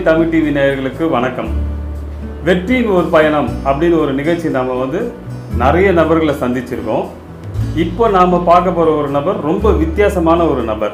Tamil TV நேயர்களுக்கு வணக்கம் வெற்றியின் ஒரு பயணம் அப்படின்னு ஒரு நிகழ்ச்சி நம்ம வந்து நிறைய நபர்களை சந்திச்சிருக்கோம் இப்போ நாம் பார்க்க போகிற ஒரு நபர் ரொம்ப வித்தியாசமான ஒரு நபர்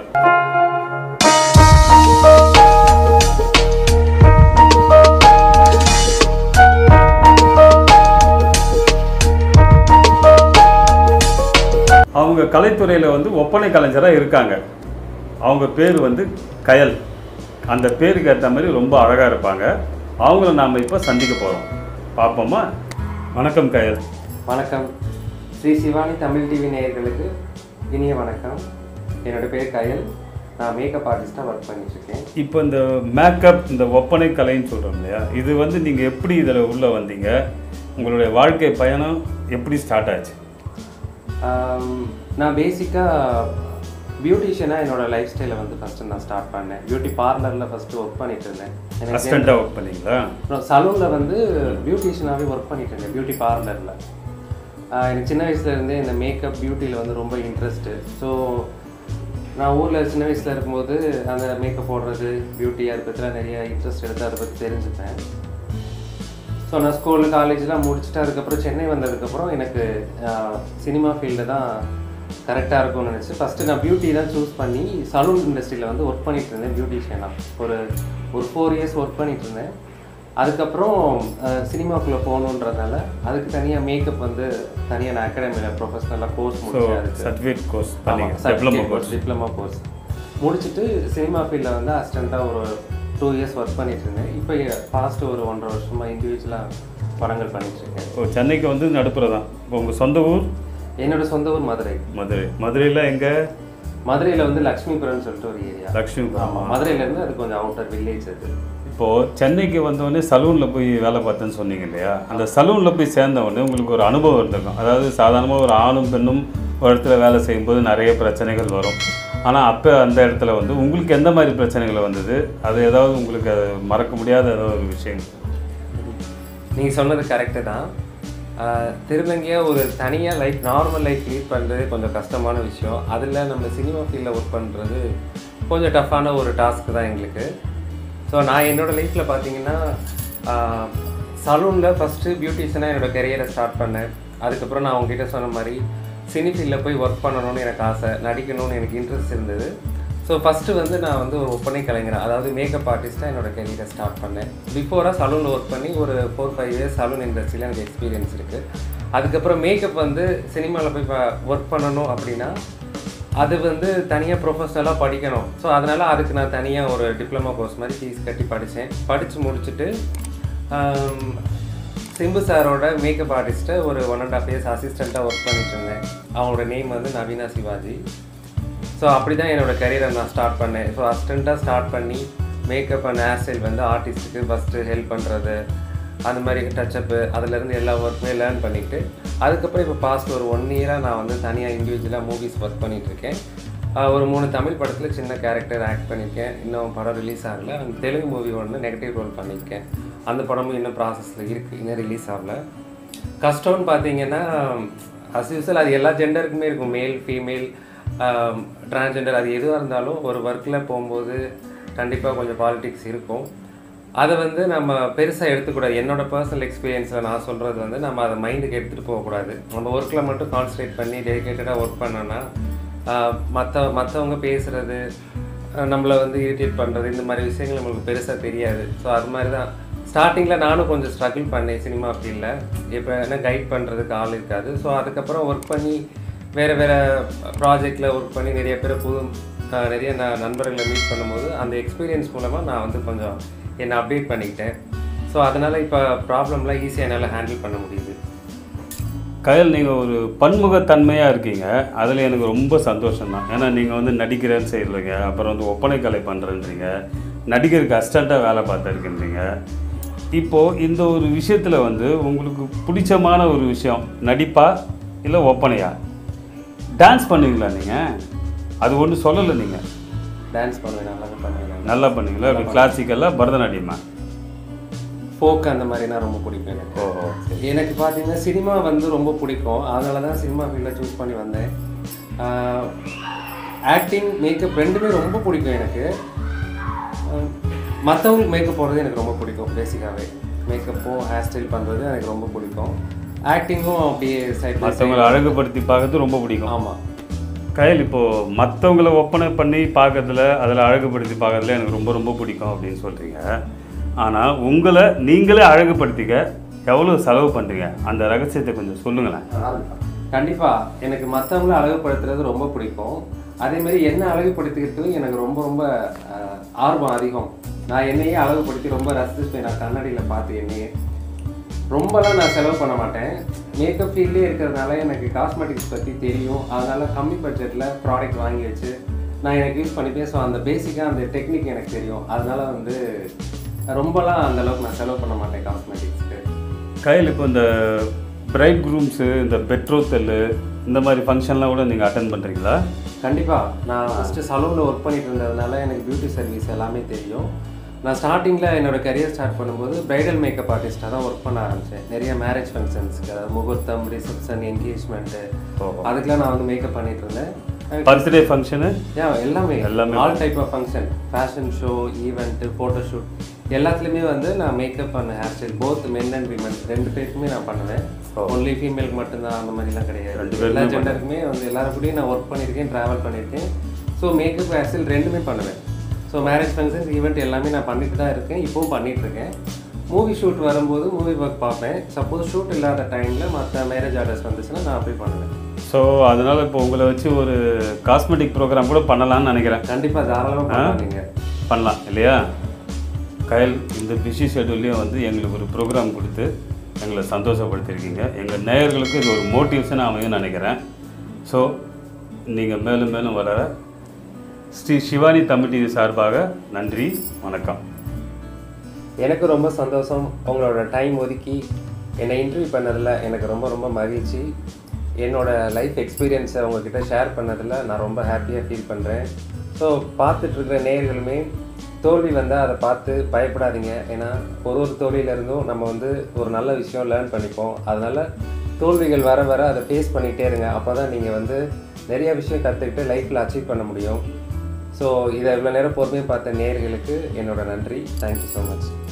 அவங்க கலைத்துறையில் வந்து ஒப்பனை கலைஞராக இருக்காங்க அவங்க பேர் வந்து கயல் அந்த பேருக்கு ஏற்ற மாதிரி ரொம்ப அழகாக இருப்பாங்க அவங்கள நாம் இப்போ சந்திக்க போகிறோம் பார்ப்போமா வணக்கம் கயல் வணக்கம் ஸ்ரீ சிவானி தமிழ் டிவி நேயர்களுக்கு இனிய வணக்கம் என்னோட பேர் கயல் நான் மேக்கப் ஆர்டிஸ்டாக ஒர்க் பண்ணிட்டு இருக்கேன் இப்போ இந்த மேக்கப் இந்த ஒப்பனை கலைன்னு சொல்கிறோம் இல்லையா இது வந்து நீங்கள் எப்படி இதில் உள்ளே வந்தீங்க உங்களுடைய வாழ்க்கை பயணம் எப்படி ஸ்டார்ட் ஆச்சு ஆம், நான் பேசிக்காக பியூட்டிஷியனாக என்னோட லைஃப் ஸ்டைலை வந்து ஃபஸ்ட்டு நான் ஸ்டார்ட் பண்ணேன் பியூட்டி பார்லரில் ஃபஸ்ட்டு ஒர்க் பண்ணிட்டு இருந்தேன் எனக்கு அசிஸ்டண்ட்டாக ஒர்க் பண்ணீங்களா சலூனில் வந்து பியூட்டிஷியனாகவே ஒர்க் பண்ணிட்டு இருந்தேன் பியூட்டி பார்லரில் எனக்கு சின்ன வயசுல இருந்தே இந்த மேக்கப் பியூட்டியில் வந்து ரொம்ப இன்ட்ரெஸ்ட்டு ஸோ நான் ஊரில் சின்ன வயசில் இருக்கும்போது அந்த மேக்கப் போடுறது பியூட்டி அதை பற்றிலாம் நிறைய இன்ட்ரெஸ்ட் எடுத்து அதை பற்றி தெரிஞ்சுப்பேன் ஸோ நான் ஸ்கூலு காலேஜ்லாம் முடிச்சுட்டு அதுக்கப்புறம் சென்னை வந்ததுக்கப்புறம் எனக்கு சினிமா ஃபீல்டு தான் கரெக்டாக இருக்கும்னு நினச்சி ஃபஸ்ட்டு நான் பியூட்டி தான் சூஸ் பண்ணி சலூன் இண்டஸ்ட்ரியில் வந்து ஒர்க் பண்ணிட்டு இருந்தேன் பியூட்டிஷியனாக ஒரு ஒரு ஃபோர் இயர்ஸ் ஒர்க் பண்ணிட்டு இருந்தேன் அதுக்கப்புறம் சினிமாக்குள்ளே போகணுன்றதுனால அதுக்கு தனியாக மேக்கப் வந்து தனியாக நான் அகாடமியில் ப்ரொஃபஷனலாக கோர்ஸ் ஸோ முடிச்சேன் அதுக்கு சர்டிஃபிகேட் கோர்ஸ் ஆமாம் பண்ணீங்க diploma certificate course course diploma course முடிச்சுட்டு சினிமா ஃபீல்டில் வந்து அசிஸ்டண்ட்டாக ஒரு டூ இயர்ஸ் ஒர்க் பண்ணிட்டு இருந்தேன் இப்போ பாஸ்ட் ஒரு ஒன்றரை வருஷமாக இண்டிவிஜுவலாக படங்கள் பண்ணிட்டு இருக்கேன் ஓ சென்னைக்கு வந்து நடுப்புற தான் இப்போ உங்கள் சொந்த ஊர் என்னோட சொந்த ஊர் மதுரை மதுரை மதுரையில் எங்கே மதுரையில் வந்து லக்ஷ்மிபுரம்னு சொல்லிட்டு ஒரு ஏரியா லக்ஷ்மிபுரம் ஆமாம் மதுரையிலேருந்து அது கொஞ்சம் அவுட்டர் வில்லேஜ் அது இப்போது சென்னைக்கு வந்தோடனே சலூனில் போய் வேலை பார்த்தேன்னு சொன்னீங்க இல்லையா அந்த சலூனில் போய் சேர்ந்த உடனே உங்களுக்கு ஒரு அனுபவம் இருந்திருக்கும் அதாவது சாதாரணமாக ஒரு ஆணும் பெண்ணும் ஒரு இடத்துல வேலை செய்யும்போது நிறைய பிரச்சனைகள் வரும் ஆனால் அப்போ அந்த இடத்துல வந்து உங்களுக்கு எந்த மாதிரி பிரச்சனைகள் வந்தது அது ஏதாவது உங்களுக்கு அது மறக்க முடியாத ஏதாவது ஒரு விஷயம் நீங்கள் சொன்னது கரெக்டு தான் ஆஹ் திருநங்கையாக ஒரு தனியாக லைஃப் நார்மல் லைஃப் லீட் பண்ணுறது கொஞ்சம் கஷ்டமான விஷயம் அதில் நம்ம சினிமா ஃபீல்டில் ஒர்க் பண்ணுறது கொஞ்சம் டஃப்பான ஒரு டாஸ்க் தான் எங்களுக்கு ஸோ நான் என்னோடய லைஃப்பில் பார்த்தீங்கன்னா சலூனில் ஃபஸ்ட்டு பியூட்டிஷியனாக என்னோடய கெரியரை ஸ்டார்ட் பண்ணேன் அதுக்கப்புறம் நான் உங்ககிட்ட சொன்ன மாதிரி சினி ஃபீல்டில் போய் ஒர்க் பண்ணணும்னு எனக்கு ஆசை நடிக்கணும்னு எனக்கு இன்ட்ரெஸ்ட் இருந்தது ஸோ ஃபஸ்ட்டு வந்து நான் வந்து ஒரு ஒப்பனை கலைஞர் அதாவது மேக்கப் ஆர்டிஸ்ட்டாக என்னோட கெரியரை ஸ்டார்ட் பண்ணேன் பிஃபோராக சலூனில் ஒர்க் பண்ணி ஒரு ஃபோர் ஃபைவ் இயர்ஸ் சலூன் இண்டஸ்ட்ரியில் எனக்கு எக்ஸ்பீரியன்ஸ் இருக்குது அதுக்கப்புறம் மேக்கப் வந்து சினிமாவில் போய் ஒர்க் பண்ணணும் அப்படின்னா அது வந்து தனியாக ப்ரொஃபஷ்னலாக படிக்கணும் ஸோ அதனால் அதுக்கு நான் தனியாக ஒரு டிப்ளமோ கோர்ஸ் மாதிரி ஃபீஸ் கட்டி படித்தேன் படித்து முடிச்சுட்டு ஆம், சிம்பு சாரோட மேக்கப் ஆர்டிஸ்ட்டை ஒரு ஒன் அண்ட் ஆஃப் இயர்ஸ் அசிஸ்டண்ட்டாக ஒர்க் பண்ணிட்டு இருந்தேன் அவங்களோட நேம் வந்து நவீனா சிவாஜி ஸோ அப்படி தான் என்னோடய கரியரை நான் ஸ்டார்ட் பண்ணேன் ஸோ அசிஸ்டண்ட்டாக ஸ்டார்ட் பண்ணி மேக்கப் அண்ட் ஹேர் ஸ்டைல் வந்து ஆர்டிஸ்ட்டுக்கு ஃபஸ்ட்டு ஹெல்ப் பண்ணுறது அந்த மாதிரி டச்சப்பு அதுலேருந்து எல்லா ஒர்க்குமே லேர்ன் பண்ணிக்கிட்டு அதுக்கப்புறம் இப்போ பாஸ்ட் ஒரு ஒன் இயராக நான் வந்து தனியாக இண்டிவிஜுவலாக மூவிஸ் ஒர்க் பண்ணிகிட்ருக்கேன் ஒரு மூணு தமிழ் படத்தில் சின்ன கேரக்டர் ஆக்ட் பண்ணியிருக்கேன் இன்னும் படம் ரிலீஸ் ஆகல அந்த தெலுங்கு மூவி ஒன்று நெகட்டிவ் ரோல் பண்ணியிருக்கேன் அந்த படமும் இன்னும் ப்ராசஸில் இருக்குது இன்னும் ரிலீஸ் ஆகல கஷ்டம்னு பார்த்தீங்கன்னா அஸ் யூஸ்வல் அது எல்லா ஜெண்டருக்குமே இருக்கும் மேல் ஃபீமேல் டிரான்ஸ்ஜெண்டர் அது எதுவாக இருந்தாலும் ஒரு ஒர்க்கில் போகும்போது கண்டிப்பாக கொஞ்சம் பாலிடிக்ஸ் இருக்கும் அதை வந்து நம்ம பெருசாக எடுத்துக்கூடாது என்னோட பர்சனல் எக்ஸ்பீரியன்ஸில் நான் சொல்கிறது வந்து நம்ம அதை மைண்டுக்கு எடுத்துகிட்டு போகக்கூடாது நம்ம ஒர்க்கில் மட்டும் கான்சன்ட்ரேட் பண்ணி டெடிக்கேட்டடாக ஒர்க் பண்ணோன்னா மற்ற மற்றவங்க பேசுகிறது நம்மளை வந்து இரிட்டேட் பண்ணுறது இந்த மாதிரி விஷயங்கள் நம்மளுக்கு பெருசாக தெரியாது ஸோ அது மாதிரி தான் ஸ்டார்டிங்கில் நானும் கொஞ்சம் ஸ்ட்ரகிள் பண்ணேன் சினிமா ஃபீல்டில் இப்போ என்ன கைட் பண்ணுறதுக்கு ஆள் இருக்காது ஸோ அதுக்கப்புறம் ஒர்க் பண்ணி வேறு வேறு ப்ராஜெக்டில் ஒர்க் பண்ணி நிறைய பேர் புது அஹ், நிறைய நான் நண்பர்களை மீட் பண்ணும்போது அந்த எக்ஸ்பீரியன்ஸ் மூலமாக நான் வந்து கொஞ்சம் என்னை அப்டேட் பண்ணிக்கிட்டேன் ஸோ அதனால் இப்போ ப்ராப்ளம்லாம் ஈஸியாக என்னால் ஹேண்டில் பண்ண முடியுது கயல் நீங்கள் ஒரு பன்முகத்தன்மையாக இருக்கீங்க அதில் எனக்கு ரொம்ப சந்தோஷம் தான் ஏன்னா நீங்கள் வந்து நடிக்கிறேன்னு செய்கிறீங்க அப்புறம் வந்து ஒப்பனை கலை பண்ணுறேன்றீங்க நடிகருக்கு அசிஸ்டண்ட்டாக வேலை பார்த்துருக்கீங்க இப்போது இந்த ஒரு விஷயத்தில் வந்து உங்களுக்கு பிடிச்சமான ஒரு விஷயம் நடிப்பா இல்லை ஒப்பனையா டான்ஸ் பண்ணுவீங்களா நீங்கள் அது ஒன்றும் சொல்லலை நீங்கள் டான்ஸ் பண்ணுவேன் நல்லா பண்ணுவேன் நல்லா பண்ணுவீங்களா இப்படி கிளாசிக்கலாக பரதநாட்டியமா ஃபோக் அந்த மாதிரினா ரொம்ப பிடிக்கும் எனக்கு ஓஹோ எனக்கு பார்த்தீங்கன்னா சினிமா வந்து ரொம்ப பிடிக்கும் அதனால தான் சினிமா ஃபீல்டில் சூஸ் பண்ணி வந்தேன் ஆக்டிங் மேக்கப் ரெண்டுமே ரொம்ப பிடிக்கும் எனக்கு மற்றவங்களுக்கு மேக்கப் போடுறது எனக்கு ரொம்ப பிடிக்கும் பேசிக்காகவே மேக்கப்பும் ஹேர் ஸ்டைல் பண்ணுறது எனக்கு ரொம்ப பிடிக்கும் ஆக்டிங்கும் அப்படியே சைட் மற்றவங்களை அழகுபடுத்தி பார்க்கறது ரொம்ப பிடிக்கும் ஆமாம் கயல் இப்போது மற்றவங்கள ஒப்பனை பண்ணி பார்க்கறதுல அதில் அழகுபடுத்தி பார்க்கறதுல எனக்கு ரொம்ப ரொம்ப பிடிக்கும் அப்படின்னு சொல்கிறீங்க ஆனால் உங்களை நீங்களே அழகுபடுத்திக்க எவ்வளோ செலவு பண்ணுறீங்க அந்த ரகசியத்தை கொஞ்சம் சொல்லுங்களேன் கண்டிப்பாக எனக்கு மற்றவங்கள அழகுபடுத்துறது ரொம்ப பிடிக்கும் அதே மாதிரி என்ன அழகுபடுத்திக்கிறதும் எனக்கு ரொம்ப ரொம்ப அஹ், ஆர்வம் அதிகம் நான் என்னையே அழகுபடுத்தி ரொம்ப ரசிச்சுப்பேன் நான் கண்ணாடியில் பார்த்து என்னையே ரொம்பலாம் நான் செலவு பண்ண மாட்டேன் மேக்கப் ஃபீல்ட்லேயே இருக்கிறதுனால எனக்கு காஸ்மெட்டிக்ஸ் பற்றி தெரியும் அதனால கம்மி பட்ஜெட்டில் ப்ராடக்ட் வாங்கி வச்சு நான் எனக்கு யூஸ் பண்ணிப்பேன் ஸோ அந்த பேசிக்காக அந்த டெக்னிக் எனக்கு தெரியும் அதனால வந்து ரொம்பலாம் அந்த அளவுக்கு நான் செலவு பண்ண மாட்டேன் காஸ்மெட்டிக்ஸ்க்கு கையில் இப்போ இந்த பிரைட் குரூம்ஸு இந்த பெட்ரோத்தல் இந்த மாதிரி ஃபங்க்ஷன்லாம் கூட நீங்கள் அட்டன் பண்ணுறீங்களா கண்டிப்பாக நான் ஃபஸ்ட்டு சலூனில் ஒர்க் பண்ணிட்டு இருந்ததுனால எனக்கு பியூட்டி சர்வீஸ் எல்லாமே தெரியும் நான் ஸ்டார்டிங்கில் என்னோட கரியர் ஸ்டார்ட் பண்ணும்போது பிரைடல் மேக்கப் ஆர்டிஸ்ட்டாக தான் ஒர்க் பண்ண ஆரம்பித்தேன் நிறைய மேரேஜ் ஃபங்க்ஷன்ஸ்க்கு அதாவது முகூர்த்தம் ரிசப்ஷன் என்கேஜ்மெண்ட்டு ஓஹோ. அதுக்கெலாம் நான் வந்து மேக்கப் பண்ணிட்டு இருந்தேன் பர்த்டே ஃபங்க்ஷனு யா எல்லாமே எல்லாமே. All type of function fashion show event photoshoot எல்லாத்துலேயுமே வந்து நான் makeup and hair style both men and women ரெண்டு பேருக்குமே நான் பண்ணுவேன் ஒன்லி ஃபீமேலுக்கு மட்டும்தான் அந்த மாதிரிலாம் கிடையாது ரெண்டு எல்லா ஜெண்டருக்குமே வந்து எல்லாரும் கூடயும் நான் ஒர்க் பண்ணியிருக்கேன் ட்ராவல் பண்ணியிருக்கேன் ஸோ மேக்கப் ஹேர் ஸ்டைல் ரெண்டுமே பண்ணுவேன் ஸோ மேரேஜ் ஃபங்க்ஷன்ஸ் ஈவெண்ட் எல்லாமே நான் பண்ணிட்டு தான் இருக்கேன் இப்போவும் பண்ணிட்டு இருக்கேன் மூவி ஷூட் வரும்போது மூவி ஒர்க் பார்ப்பேன் சப்போஸ் ஷூட் இல்லாத டைமில் மற்ற மேரேஜ் ஆர்டர்ஸ் வந்துச்சுன்னா நான் அப்படி பண்ணுவேன் ஸோ அதனால் இப்போ உங்களை வச்சு ஒரு காஸ்மெட்டிக் ப்ரோக்ராம் கூட பண்ணலாம்னு நினைக்கிறேன் கண்டிப்பாக தாராளமாக பண்ணலாம் நீங்கள் பண்ணலாம் இல்லையா கயல் இந்த பிஸி ஷெட்யூல்லையும் வந்து எங்களுக்கு ஒரு ப்ரோக்ராம் கொடுத்து எங்களை சந்தோஷப்படுத்தியிருக்கீங்க எங்கள் நேயர்களுக்கு இது ஒரு மோட்டிவேஷனாக அமையும் நினைக்கிறேன் ஸோ நீங்கள் மேலும் மேலும் வளர ஸ்ரீ சிவானி தமிழ் டிவி சார்பாக நன்றி வணக்கம் எனக்கு ரொம்ப சந்தோஷம் உங்களோட டைம் ஒதுக்கி என்னை இன்டர்வியூ பண்ணதில் எனக்கு ரொம்ப ரொம்ப மகிழ்ச்சி என்னோட லைஃப் எக்ஸ்பீரியன்ஸை உங்ககிட்ட ஷேர் பண்ணதில் நான் ரொம்ப ஹாப்பியாக ஃபீல் பண்ணுறேன் ஸோ பார்த்துட்ருக்கிற நேயர்களுமே தோல்வி வந்தால் அதை பார்த்து பயப்படாதீங்க ஏன்னா ஒரு ஒரு தோல்வியிலேருந்தும் நம்ம வந்து ஒரு நல்ல விஷயம் லேர்ன் பண்ணிப்போம் அதனால் தோல்விகள் வர வர அதை ஃபேஸ் பண்ணிகிட்டே இருங்க அப்போ தான் நீங்கள் வந்து நிறைய விஷயம் கற்றுக்கிட்டு லைஃப்பில் அச்சீவ் பண்ண முடியும் ஸோ இதை இவ்வளோ நேரம் பொறுமையாக பார்த்த நேயர்களுக்கு என்னோட நன்றி தேங்க்யூ ஸோ மச்